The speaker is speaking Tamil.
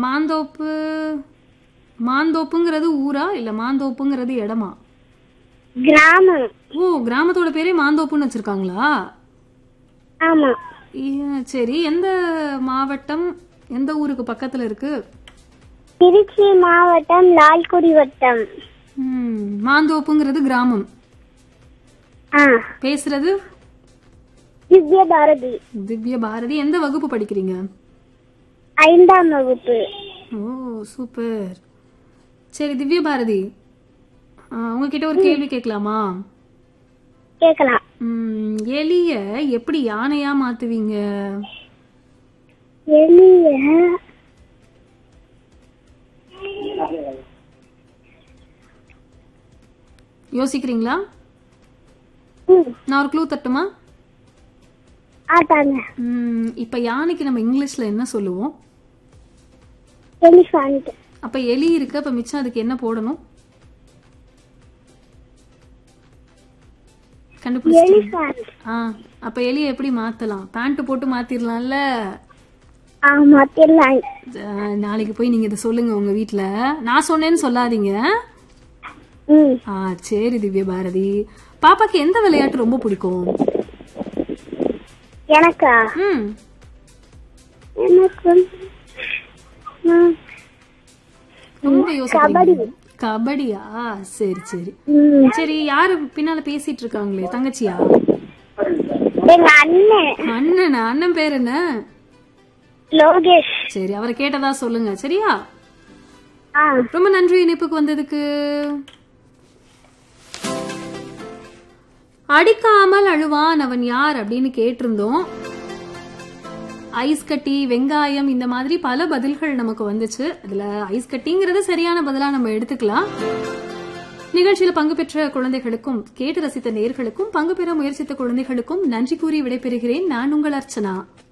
மாந்தோப்பு மாந்தோப்புங்கிறது ஊரா இல்ல மாந்தோப்புங்கிறது இடமா கிராமம் ஓ கிராமத்தோட பேரே மாந்தோப்புன்னு வச்சிருக்காங்களா ஆமா ஏ- சரி எந்த மாவட்டம் எந்த ஊருக்கு பக்கத்துல இருக்கு திருச்சி மாவட்டம் லால்குடி வட்டம் ம், மாந்தோப்புங்கிறது கிராமம் ஆ பேசுறது திவ்ய பாரதி திவ்ய பாரதி எந்த வகுப்பு படிக்கிறீங்க ஐந்தாம் வகுப்பு ஓ சூப்பர் சரி திவ்ய பாரதி ஆ, உங்ககிட்ட ஒரு கேள்வி கேட்கலாமா கேக்கலாம் ம், எலிய எப்படி யானையா மாத்துவீங்க எளிய யோசிக்கிறீங்களா ம், நான் ஒரு க்ளூ தட்டுமா ஆட்டாங்க ம், இப்ப யானைக்கு நம்ம இங்கிலீஷ்ல என்ன சொல்லுவோம் எலிஃபண்ட் அப்ப எலி இருக்கு அப்ப மிச்சம் அதுக்கு என்ன போடணும் கண்டுபிடிச்சிட்டீங்க எலிஃபண்ட் ஆ அப்ப எலியை எப்படி மாத்தலாம் பேண்ட் போட்டு மாத்திரலாம்ல ஆமா தெரியலாம் அஹ், நாளைக்கு போய் நீங்க இதை சொல்லுங்க உங்க வீட்ல நான் சொன்னேன்னு சொல்லாதீங்க ம் ஆ சரி திவ்ய பாரதி பாப்பாக்கு எந்த விளையாட்டு ரொம்ப பிடிக்கும் எனக்கா ம் எனக்கு ம், ரொம்ப யோசிக்கிறீங்க கபடியா சரி சரி ம். சரி யாரு பின்னால பேசிட்டு இருக்காங்களே தங்கச்சியா எங்க அண்ணன் அண்ணனா அண்ணன் பேர் என்ன லோகேஷ் சரி அவரை கேட்டதா சொல்லுங்க சரியா ஆ ரொம்ப நன்றி இணைப்புக்கு வந்ததுக்கு அடிக்காமல் அழுவான் அவன் யார் அப்படின்னு கேட்டிருந்தோம் ஐஸ் கட்டி வெங்காயம் இந்த மாதிரி பல பதில்கள் நமக்கு வந்துச்சு அதுல ஐஸ் கட்டிங்கிறது சரியான பதிலா நம்ம எடுத்துக்கலாம் நிகழ்ச்சியில் பங்கு பெற்ற குழந்தைகளுக்கும் கேட்டு ரசித்த நேர்களுக்கும் பங்கு பெற முயற்சித்த குழந்தைகளுக்கும் நன்றி கூறி விடைபெறுகிறேன் நான் உங்கள் அர்ச்சனா